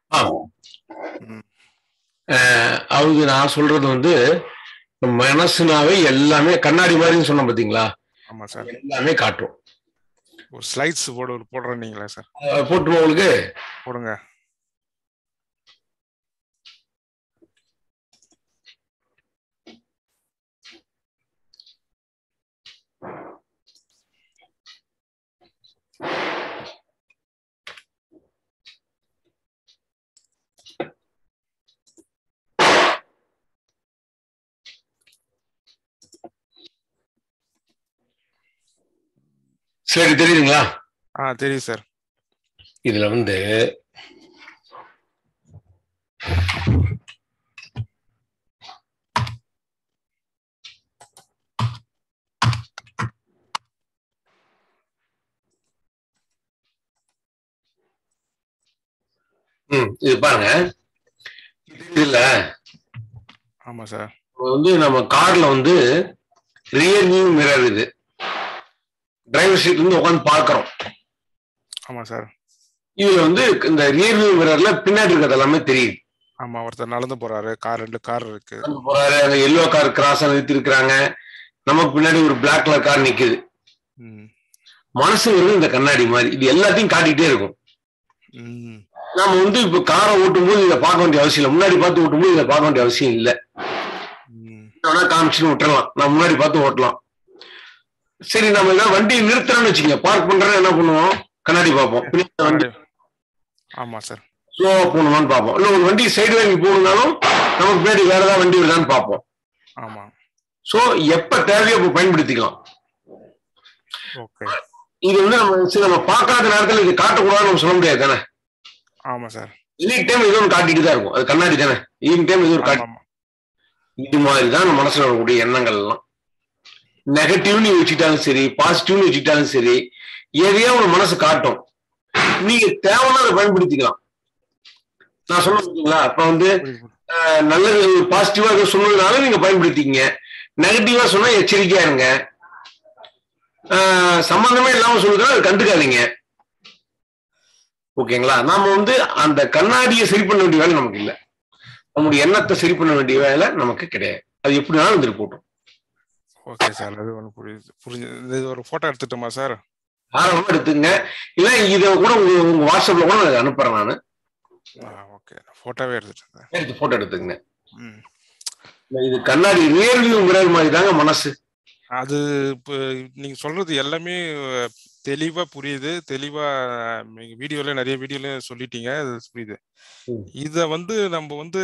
ஆமா ம். அஹ் அவங்க நான் சொல்றது வந்து மனசுனாவே எல்லாமே கண்ணாடி மாதிரின்னு சொன்னோம் பாத்தீங்களா ஆமா சார் எல்லாமே காட்டும் ஒரு ஸ்லைட்ஸ் போட போடுறீங்களா சார் அஹ் போட்டுமா உங்களுக்கு போடுங்க சரி தெரியுதுங்களா ஆ தெரியும் சார் இதுல வந்து ம் இது பாருங்க இல்ல ஆமா சார் வந்து நம்ம கார்ல வந்து ரியர் வியூ மிரர் இது டிரைவர் சீட்ல இருந்து உட்காந்து பார்க்கறோம் ஆமா சார் இதுல வந்து இந்த ரியர் வியூ மிரர்ல பின்னாடி இருக்கிறது எல்லாமே தெரியுது ஆமா ஒருத்தர் நடந்து போறாரு கார் ரெண்டு கார் இருக்கு நடந்து போறாரு அங்க எல்லோ கார் கிராஸா நிறுத்தி இருக்கிறாங்க நமக்கு பின்னாடி ஒரு பிளாக் கலர் கார் நிக்குது ம் மனசுங்கிறது இந்த கண்ணாடி மாதிரி இது எல்லாத்தையும் காட்டிட்டே இருக்கும் ம் நாம வந்து இப்ப காரை ஓட்டும் போது இதை பார்க்க வேண்டிய அவசியம் இல்லை முன்னாடி பார்த்து ஓட்டும் போது இதை பார்க்க வேண்டிய அவசியம் இல்லை ம் வேணா காமிச்சுன்னு விட்டுறலாம் நான் முன்னாடி பார்த்து ஓட்டலாம் சரி நம்ம ஏதாவது வண்டியை நிறுத்துறோம்னு வச்சுக்கோங்க பார்க் பண்றோம் என்ன பண்ணுவோம் கண்ணாடி பார்ப்போம் பின்னாடி வண்டி ஆமா சார் ஸ்லோவா போகணுமான்னு பார்ப்போம் இல்லை ஒரு வண்டி சைடு வாங்கி போகணும்னாலும் நமக்கு பின்னாடி வேற ஏதாவது வண்டி வருதான்னு பார்ப்போம் ஆமா சோ எப்ப தேவையோ அப்ப பயன்படுத்திக்கலாம் ஓகே இது வந்து நம்ம சரி நம்ம பார்க்காத நேரத்துல இது காட்டக்கூடாதுன்னு நம்ம சொல்ல முடியாது தானே ஆமா சார் எனி டைம் இது ஒன்று காட்டிட்டு தான் இருக்கும் அது கண்ணாடி தானே எனி டைம் இது ஒரு காட்டி ஆமா இது மாதிரி தான் நம்ம மனசுல வரக்கூடிய எண்ணங்கள் எல்லாம் நெகட்டிவ்னு வச்சுக்கிட்டாலும் சரி பாசிட்டிவ்னு வச்சுக்கிட்டாலும் சரி எதையோ ஒரு மனசு காட்டும் நீங்க தேவைன்னா அதை பயன்படுத்திக்கலாம் நான் சொன்ன பார்த்தீங்களா அப்ப வந்து புரியுது. அஹ், நல்லது பாசிட்டிவா ஏதோ சொன்னதுனால நீங்க பயன்படுத்திக்கங்க நெகட்டிவா சொன்னா எச்சரிக்கையா இருங்க அஹ், சம்பந்தமே இல்லாம சொல்லுதுன்னா அதை கண்டுக்காதீங்க ஓகேங்களா நாம வந்து அந்த கண்ணாடியை சரி பண்ண வேண்டிய வேலை நமக்கு இல்ல நம்முடைய எண்ணத்தை சரி பண்ண வேண்டிய வேலை நமக்கு கிடையாது அது எப்படினாலும் வந்துட்டு போட்டோம் ஓகே சார் அது ஒன்று புரியுது புரிஞ்சு இது ஒரு போட்டோ எடுத்துட்டோமா சார் ஆரம்பமா எடுத்துங்க இல்ல இதை கூட உங்க உங்க வாட்ஸ்அப்ல கூட நான் அனுப்புறேன் நானு ஓகே போட்டோவே எடுத்துட்டேன் சார் எடுத்து போட்டோ எடுத்துங்க ம் இது கண்ணாடி ரியல் வியூ மிரர் மாதிரி தாங்க மனசு அது இப்போ நீங்க சொல்றது எல்லாமே அஹ், தெளிவா புரியுது தெளிவா அஹ், நீங்க வீடியோல நிறைய வீடியோல சொல்லிட்டீங்க அது புரியுது ம். இத வந்து நம்ம வந்து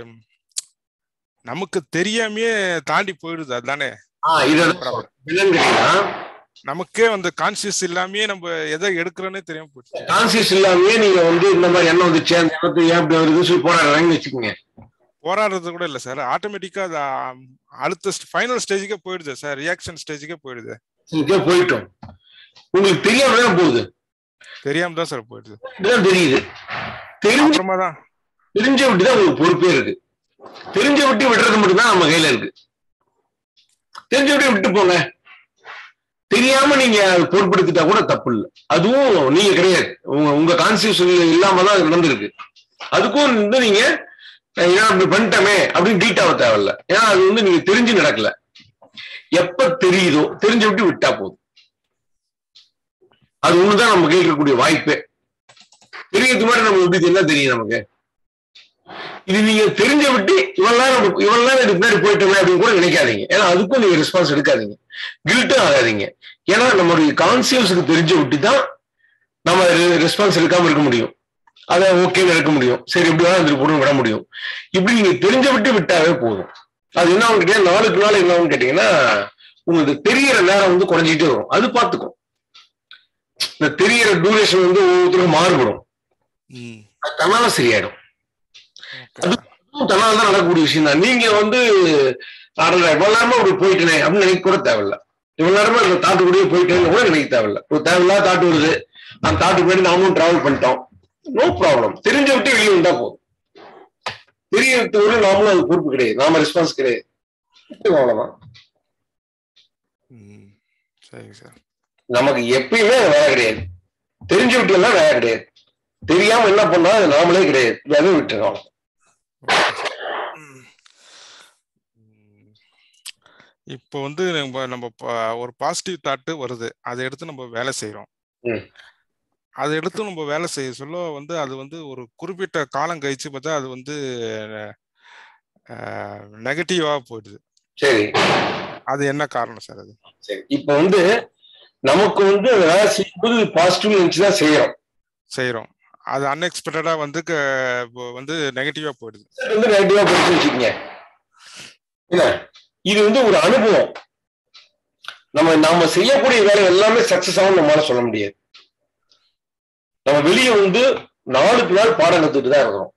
நமக்கு தெரியாமயே தாண்டி போயிடுது அதுதானே ஆஹ் இதை Problem. என்னன்னு கேட்டீங்கன்னா நமக்கே வந்து கான்சியஸ் இல்லாமயே நம்ம எதை எடுக்கிறோன்னே தெரியாம போயிடுச்சு கான்சியஸ் இல்லாமயே நீங்க வந்து இந்த மாதிரி எண்ணம் வந்துச்சு அந்த எண்ணத்தை ஏன் இப்படி வருதுன்னு சொல்லி போராடுறாங்கன்னு வச்சுக்கோங்க போராடுறது கூட இல்ல சார் ஆட்டோமேட்டிக்கா அது ஆம், அடுத்த ஃபைனல் ஸ்டேஜுக்கே போயிடுது சார் ரியாக்ஷன் ஸ்டேஜுக்கே போயிடுது இதுக்கே போயிட்டோம் உங்களுக்கு தெரியாம தான் போகுது தெரியாம தான் சார் போயிடுது இதுதான் தெரியுது தெரிஞ்சு அப்புறமா தான் தெரிஞ்ச விட்டு தான் உங்களுக்கு பொறுப்பே இருக்கு தெரிஞ்ச விட்டு விடுறது மட்டும்தான் நம்ம கையில இருக்கு தெரிஞ்ச விட்டு விட்டு போங்க தெரியாம நீங்க அதை பொறுப்படுத்திட்டா கூட தப்பு இல்லை அதுவும் நீங்க கிடையாது உங்க உங்க கான்சியஸ் இல்லாம தான் அது நடந்திருக்கு அதுக்கும் வந்து நீங்க அஹ் ஏன் அப்படி பண்ணிட்டோமே அப்படின்னு டீட் ஆக தேவையில்ல ஏன்னா அது வந்து நீங்க தெரிஞ்சு நடக்கல எப்ப தெரியுதோ தெரிஞ்ச விட்டு விட்டா போதும் அது ஒண்ணுதான் நம்ம கையில் இருக்கக்கூடிய வாய்ப்பே தெரியறது மாதிரி நமக்கு எப்படி என்ன தெரியும் நமக்கு இது நீங்க தெரிஞ்ச விட்டு இவன் நேரம் இவன் நேரம் இதுக்கு பின்னாடி போயிட்டோமே அப்படின்னு கூட நினைக்காதீங்க ஏன்னா அதுக்கும் நீங்க ரெஸ்பான்ஸ் எடுக்காதீங்க கில்ட்டும் ஆகாதீங்க ஏன்னா நம்மளுடைய கான்சியஸுக்கு தெரிஞ்ச விட்டு தான் நம்ம ரெஸ்பான்ஸ் எடுக்காம இருக்க முடியும் அதை ஓகேன்னு எடுக்க முடியும் சரி இப்படி வேணா இருந்துட்டு போட்டு விட முடியும் இப்படி நீங்க தெரிஞ்ச விட்டு விட்டாவே போதும் அது என்ன ஆகும் கேட்டீங்கன்னா நாளுக்கு நாள் என்ன ஆகும் கேட்டீங்கன்னா உங்களுக்கு தெரியற நேரம் வந்து குறைஞ்சிட்டே வரும் அது பார்த்துக்கும் இந்த தெரியற டூரேஷன் வந்து ஒவ்வொருத்தருக்கும் மாறுபடும் ம் அது தன்னால சரியாயிடும் ஓகே அதுவும் தன்னால தான் நடக்கக்கூடிய விஷயம் தான் நீங்க வந்து அடடா இவ்வளவு நேரமா அப்படி போயிட்டனே அப்படின்னு நினைக்க கூட தேவையில்ல இவ்வளவு நேரமா இந்த தாட்டு கூடயே போயிட்டேன்னு கூட நினைக்க தேவையில்ல ஒரு தேவையில்லாத தாட்டு வருது அந்த தாட்டுக்கு முன்னாடி நாமும் டிராவல் பண்ணிட்டோம் நோ ப்ராப்ளம் தெரிஞ்ச விட்டு வெளியே வந்தா போதும் தெரியறது ஒரு நாமளும் அது பொறுப்பு கிடையாது நாம ரெஸ்பான்ஸ் கிடையாது அவ்வளவுதான் ம் சரிங்க சார் நமக்கு எப்பயுமே அது வேலை கிடையாது தெரிஞ்சு விட்டுலாம் வேலை கிடையாது தெரியாம என்ன பண்ணா அது நாமளே கிடையாது அதை விட்டுருக்கோம் ம். இப்போ வந்து நம்ம நம்ம ப- ஒரு பாசிட்டிவ் தாட்டு வருது அதை எடுத்து நம்ம வேலை செய்றோம் ம். அதை எடுத்து நம்ம வேலை செய்ய சொல்ல வந்து அது வந்து ஒரு குறிப்பிட்ட காலம் கழிச்சு பார்த்தா அது வந்து நெகட்டிவா போயிடுது சரி அது என்ன காரணம் சார் அது சரி இப்ப வந்து நமக்கு வந்து அந்த வேலை செய்யும்போது பாசிட்டிவ் நினைச்சு தான் செய்யறோம் செய்றோம் அது அன்எக்ஸ்பெக்டடா வந்து க- இப்போ வந்து நெகட்டிவா போயிடுது அது வந்து நெகட்டிவா போயிடுச்சு வச்சுக்கோங்க இல்ல இது வந்து ஒரு அனுபவம் நம்ம நாம செய்யக்கூடிய வேலை எல்லாமே சக்சஸ் ஆகும் நம்மளால சொல்ல முடியாது நம்ம வெளியே வந்து நாளுக்கு நாள் பாடம் கத்துக்கிட்டு தான் இருக்கிறோம்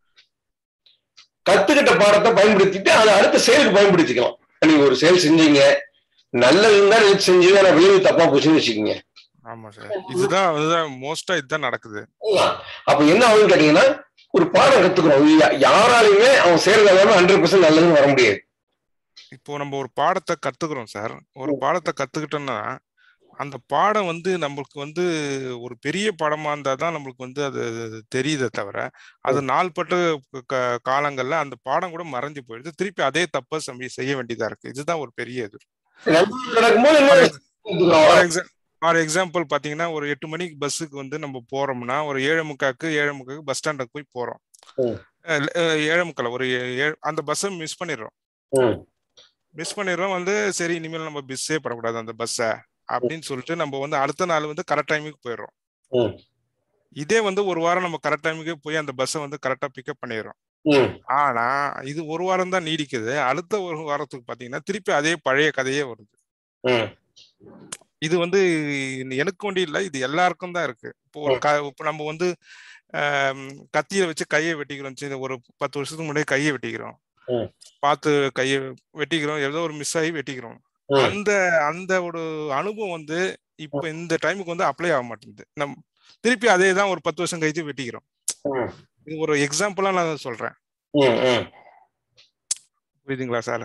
கத்துக்கிட்ட பாடத்தை பயன்படுத்திட்டு அதை அடுத்த செயலுக்கு பயன்படுத்திக்கலாம் நீங்க ஒரு செயல் செஞ்சீங்க நல்லது இருந்தா நினைச்சு செஞ்சீங்க ஆனா விளைவு தப்பா போச்சுன்னு வச்சுக்கோங்க ஆமா சார் இதுதான் அதுதான் மோஸ்டா இதுதான் நடக்குது அப்ப என்ன ஆகுதுன்னு கேட்டீங்கன்னா ஒரு பாடம் கத்துக்கிறோம் இது யா- யாராலையுமே அவன் செய்யறது எல்லாமே ஹண்ட்ரட் பர்சன்ட் நல்லதுன்னு வர முடியாது இப்போ நம்ம ஒரு பாடத்தை கத்துக்கிறோம் சார் ஒரு பாடத்தை கத்துக்கிட்டோம்னா அந்த பாடம் வந்து நம்மளுக்கு வந்து ஒரு பெரிய பாடமா இருந்தா தான் நம்மளுக்கு வந்து அது தெரியுதே தவிர அது நாள்பட்ட க- காலங்கள்ல அந்த பாடம் கூட மறைஞ்சு போயிடுது திருப்பி அதே தப்பை சமி செய்ய வேண்டியதா இருக்கு இதுதான் ஒரு பெரிய இது நல்லது நடக்கும்போது இன்னொரு கத்துக்கிறோம். ஃபார் எக்ஸாம் ஃபார் எக்ஸாம்பிள் பாத்தீங்கன்னா ஒரு எட்டு மணிக்கு பஸ்ஸுக்கு வந்து நம்ம போறோம்னா ஒரு ஏழு முக்காக்கு ஏழு முக்காக்கு பஸ் ஸ்டாண்டுக்கு போய் போறோம் ம். அஹ் அஹ் ஏழு முக்கால் ஒரு ஏ- ஏழு- அந்த பஸ்ஸை மிஸ் பண்ணிடுறோம் ம், மிஸ் பண்ணிடுறோம் வந்து சரி இனிமேல் நம்ம மிஸ்ஸே பண்ணக்கூடாது அந்த பஸ்ஸை அப்படின்னு சொல்லிட்டு நம்ம வந்து அடுத்த நாள் வந்து கரெக்ட் டைமுக்கு போயிடுறோம் ம், இதே வந்து ஒரு வாரம் நம்ம கரெக்ட் டைமுக்கு போய் அந்த பஸ்ஸை வந்து கரெக்டா பிக்கப் பண்ணிடுறோம் ம், ஆனா இது ஒரு வாரம் தான் நீடிக்குது அடுத்த ஒரு வாரத்துக்கு பாத்தீங்கன்னா திருப்பி அதே பழைய கதையே வருது ம், இது வந்து எனக்கு ஒண்டி இல்லை இது எல்லாருக்கும் தான் இருக்கு இப்போ ஒரு க இப்போ நம்ம வந்து ஆம், கத்தியை வச்சு கையை வெட்டிக்கிறோம் சரி, ஒரு பத்து வருஷத்துக்கு முன்னாடி கையை வெட்டிக்கிறோம் ம். பார்த்து கையை வெட்டிக்கிறோம் ஏதோ ஒரு மிஸ் ஆகி வெட்டிக்கிறோம் ம். அந்த அந்த ஒரு அனுபவம் வந்து இப்போ இந்த டைமுக்கு வந்து அப்ளை ஆக மாட்டேங்குது நம் திருப்பி அதே தான் ஒரு பத்து வருஷம் கழிச்சு வெட்டிக்கிறோம் ம், இது ஒரு எக்ஸாம்பிளா நான் சொல்றேன் ம், ம். புரியுதுங்களா சார்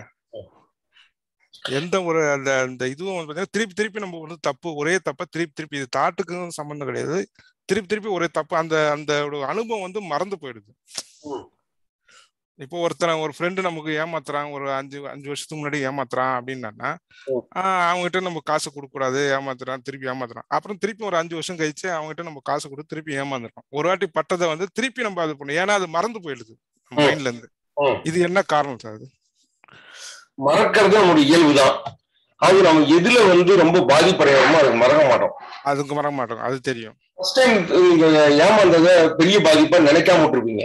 எந்த ஒரு அந்த அந்த இதுவும் வந்து பாத்தீங்கன்னா திருப்பி திருப்பி நம்ம வந்து தப்பு ஒரே தப்ப திருப்பி திருப்பி இது தாட்டுக்கும் சம்மந்தம் கிடையாது திருப்பி திருப்பி ஒரே தப்பு அந்த அந்த ஒரு அனுபவம் வந்து மறந்து போயிடுது ம். இப்போ ஒருத்தன் ஒரு ஃப்ரெண்டு நமக்கு ஏமாத்துறான் ஒரு அஞ்சு அஞ்சு வருஷத்துக்கு முன்னாடி ஏமாத்துறான் அப்படின்னா ம். அவங்ககிட்ட நம்ம காசு கொடுக்க கூடாது ஏமாத்துறான் திருப்பி ஏமாத்துறான் அப்புறம் திருப்பி ஒரு அஞ்சு வருஷம் கழிச்சு அவங்ககிட்ட நம்ம காசு கொடுத்து திருப்பி ஏமாந்துட்டோம் ஒரு வாட்டி பட்டதை வந்து திருப்பி நம்ம அது பண்ணணும் ஏன்னா அது மறந்து போயிடுது ம். மைண்ட்ல இருந்து ம். இது என்ன காரணம் சார் அது மறக்கிறது நம்முடைய இயல்புதான் அது நம்ம எதுல வந்து ரொம்ப பாதிப்படைகிறோமோ அதுக்கு மறக்க மாட்டோம் அதுக்கு மறக்க மாட்டோம் அது தெரியும் ஃபர்ஸ்ட் டைம் நீங்க ஏமாந்தத பெரிய பாதிப்பா நினைக்காம விட்டுருப்பீங்க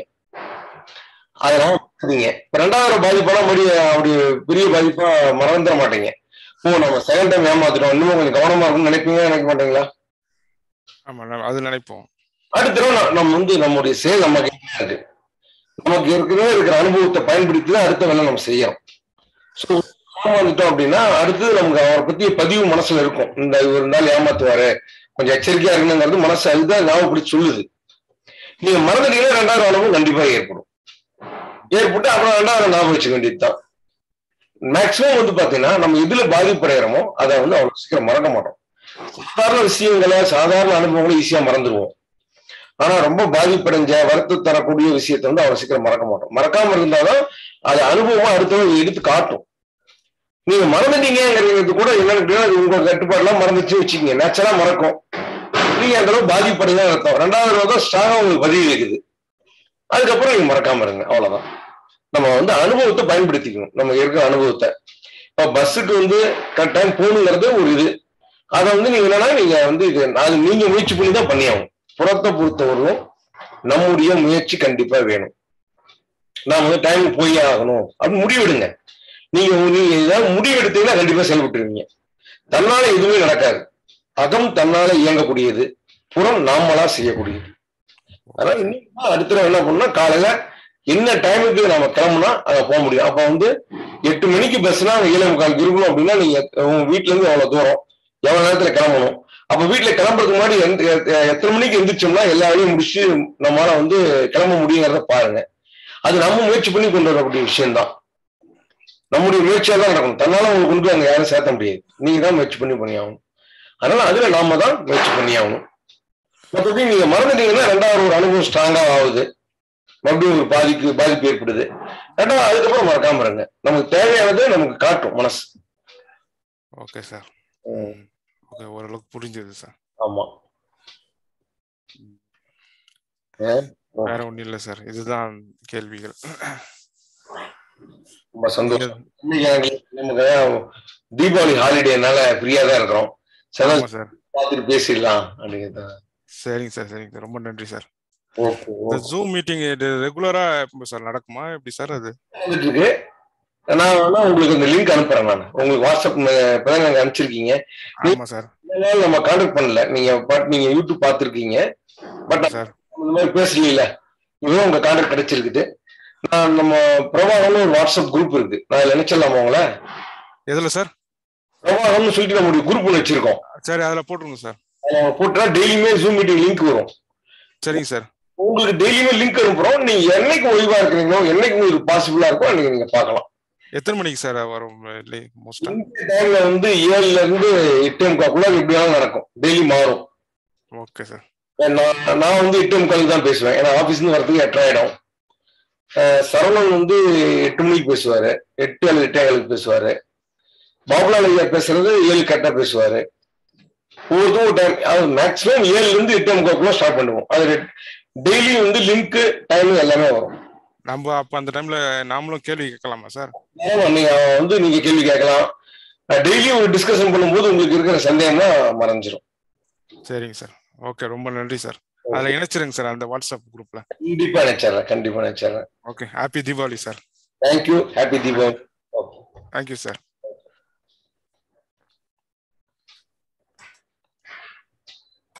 அதனால மறந்துட்டீங்க. இப்ப ரெண்டாவது பாதிப்பானா மறுபடி அப்படி பெரிய பாதிப்பா மறந்துட மாட்டீங்க ஓ நம்ம செகண்ட் டைம் ஏமாத்திட்டோம் இன்னும் கொஞ்சம் கவனமா இருக்கும்னு நினைப்பீங்க நினைக்க மாட்டீங்களா ஆமா நம்ம அது நினைப்போம் அடுத்த தடவை ந- நம்ம வந்து நம்முடைய செயல் நம்ம கையில இருக்கு நமக்கு ஏற்கனவே இருக்கிற அனுபவத்தை பயன்படுத்தி தான் அடுத்த வேலை நம்ம செய்யறோம் ஸோ ஏமாந்துட்டோம் அப்படின்னா அடுத்தது நமக்கு அவரை பத்தி பதிவு மனசுல இருக்கும் இந்த இவர் இருந்தாலும் ஏமாத்துவாரு கொஞ்சம் எச்சரிக்கையா இருக்கணுங்கிறது மனசு அதுதான் ஞாபகப்படுத்தி சொல்லுது நீங்க மறந்துட்டீங்கன்னா ரெண்டாவது அனுபவம் கண்டிப்பா ஏற்படும் ஏற்பட்டு அப்புறம் ரெண்டாவது ஞாபகம் வச்சுக்க வேண்டியதுதான் மேக்சிமம் வந்து பாத்தீங்கன்னா நம்ம எதுல பாதிப்படைகிறோமோ அதை வந்து அவ்வளவு சீக்கிரம் மறக்க மாட்டோம் சாதாரண விஷயங்களை சாதாரண அனுபவங்களை ஈஸியா மறந்துடுவோம் ஆனா ரொம்ப பாதிப்படைஞ்ச வருத்த தரக்கூடிய விஷயத்தை வந்து அவ்வளவு சீக்கிரம் மறக்க மாட்டோம் மறக்காம இருந்தாலும் அது அனுபவமா அடுத்தவங்க எடுத்து காட்டும் நீங்க மறந்துட்டீங்கிறது கூட என்னன்னு கேட்டீங்கன்னா, அது உங்க கட்டுப்பாடுலாம் மறந்துச்சு வச்சுக்கீங்க நேச்சரா மறக்கும் நீங்க அந்த அளவு பாதிப்படைதான் அர்த்தம் ரெண்டாவது தடவை தான் ஸ்ட்ராங்கா உங்களுக்கு பதிவு இருக்குது அதுக்கப்புறம் நீங்க மறக்காம இருங்க அவ்வளவுதான் நம்ம வந்து அனுபவத்தை பயன்படுத்திக்கணும் நம்ம இருக்கிற அனுபவத்தை இப்ப பஸ்ஸுக்கு வந்து கரெக்ட் டைம் போகணுங்கிறது ஒரு இது அதை வந்து நீங்க என்னன்னா நீங்க வந்து இது அது நீங்க முயற்சி பண்ணி தான் பண்ணியாகணும் புறத்தை பொறுத்தவரையும் நம்முடைய முயற்சி கண்டிப்பா வேணும் நாம வந்து டைம் போய் ஆகணும் அப்படின்னு முடிவெடுங்க நீங்க நீங்க ஏதாவது முடிவு எடுத்தீங்கன்னா கண்டிப்பா செயல்பட்டுருவீங்க தன்னால எதுவுமே நடக்காது அகம் தன்னால இயங்கக்கூடியது புறம் நாமளா செய்யக்கூடியது அதனால இன்னைக்கு அடுத்த தடவை என்ன பண்ணா காலையில என்ன டைமுக்கு நம்ம கிளம்புனா அங்க போக முடியும் அப்ப வந்து எட்டு மணிக்கு பஸ்னா ஏழை முக்கால் இருக்கணும் அப்படின்னா நீங்க உங்க வீட்டுல இருந்து எவ்வளவு தூரம் எவ்வளவு நேரத்துல கிளம்பணும் அப்ப வீட்டுல கிளம்புறதுக்கு முன்னாடி எந்த- எ- எத்தனை மணிக்கு எந்திரிச்சோம்னா எல்லா வேலையும் முடிச்சு நம்மளால வந்து கிளம்ப முடியுங்கிறத பாருங்க அது நம்ம முயற்சி பண்ணி கொண்டு வரக்கூடிய விஷயம்தான் நம்முடைய முயற்சியா தான் நடக்கணும் தன்னால உங்களுக்கு கொண்டு போய் அங்க யாரும் சேர்த்த முடியாது நீங்க தான் முயற்சி பண்ணி பண்ணியாகணும் அதனால அதுல நாம தான் முயற்சி பண்ணியாகணும் மற்றபடி நீங்க மறந்துட்டீங்கன்னா ரெண்டாவது ஒரு அனுபவம் ஸ்ட்ராங்கா ஆகுது மறுபடியும் ஒரு பாதிப்பு பாதிப்பு ஏற்படுது ரெண்டாவது அதுக்கப்புறம் மறக்காம இருங்க நமக்கு தேவையானது நமக்கு காட்டும் மனசு ஓகே சார் ம், ஓகே ஓரளவுக்கு புரிஞ்சது சார் ஆமா வேற ஒண்ணும் இல்ல சார் இதுதான் கேள்விகள் ரொம்ப சந்தோஷம் நீங்க- இன்னைக்கு எனக்கு நமக்கு தீபாவளி ஹாலிடேனால ஃப்ரீயா தான் இருக்கிறோம் சரி ஆமா சார் பார்த்துட்டு பேசிடலாம் அப்படிங்கிறது சரிங்க சார் சரிங்க சார் ரொம்ப நன்றி சார் ஓகே இந்த ஜூம் மீட்டிங் ரெகுலரா சார் நடக்குமா எப்படி சார் அது வந்துட்டு இருக்கு நான் வேணா உங்களுக்கு இந்த லிங்க் அனுப்புறேன் நான் உங்களுக்கு வாட்ஸ்அப் இப்பதான் நீங்க அனுப்பிச்சிருக்கீங்க ஆமா சார் இவ்வளவு நாள் நம்ம கான்டாக்ட் பண்ணல நீங்க பட் நீங்க யூடியூப் பார்த்திருக்கீங்க பட் சார் இந்த மாதிரி பேசல இதுவும் உங்க கான்டாக்ட் கிடைச்சிருக்குது நான் நம்ம பிரபாகம்னு ஒரு வாட்ஸ்அப் குரூப் இருக்கு நான் இதுல நினைச்சிடலாமா உங்களை எதுல சார் பிரபாகம்னு சொல்லிட்டு நம்மளுடைய குரூப் ஒன்று வச்சிருக்கோம் சரி அதுல போட்டுருங்க சார் அதுல போட்டா டெய்லியுமே ஜூம் மீட்டிங் லிங்க் வரும் சரிங்க சார் உங்களுக்கு டெய்லியுமே லிங்க் அனுப்புறோம் நீங்க என்னைக்கு ஓய்வா இருக்கிறீங்களோ என்னைக்கு உங்களுக்கு பாசிபிளா இருக்கோ அன்னைக்கு நீங்க பார்க்கலாம் எத்தனை மணிக்கு சார் வரும் மோஸ்டா இந்த டைம்ல வந்து ஏழுல இருந்து எட்டு முக்காக்குள்ள எப்படி வேணாலும் நடக்கும் டெய்லி மாறும் ஓகே சார் நான் நான் வந்து எட்டு முக்காலுக்கு தான் பேசுவேன் ஏன்னா ஆபீஸ்ல இருந்து வரதுக்கு எட்டாயிடும் அஹ் சரவணன் வந்து எட்டு மணிக்கு பேசுவாரு எட்டு அல்லது எட்டேகாலுக்கு பேசுவாரு பாபுலால் ஐயா பேசுறது ஏழு கரெக்டா பேசுவாரு ஒவ்வொருத்தரும் ஒரு டைம் அது மேக்ஸிமம் ஏழுல இருந்து எட்டு முக்காக்குள்ள ஸ்டார்ட் பண்ணுவோம் அது டெய்லி வந்து லிங்க் டைம் எல்லாமே வரும் நம்ம அப்ப அந்த டைம்ல நாமளும் கேள்வி கேட்கலாமா சார் ஆமா நீங்க வந்து நீங்க கேள்வி கேட்கலாம் டெய்லி ஒரு டிஸ்கஷன் பண்ணும்போது உங்களுக்கு இருக்கிற சந்தேகம் தான் மறைஞ்சிரும் சரிங்க சார் ஓகே ரொம்ப நன்றி சார் அதுல இணைச்சிருங்க சார் அந்த வாட்ஸ்அப் குரூப்ல கண்டிப்பா நினைச்சிடறேன் கண்டிப்பா நினைச்சிடறேன் okay happy Deepavali sir thank you happy Deepavali okay thank you sir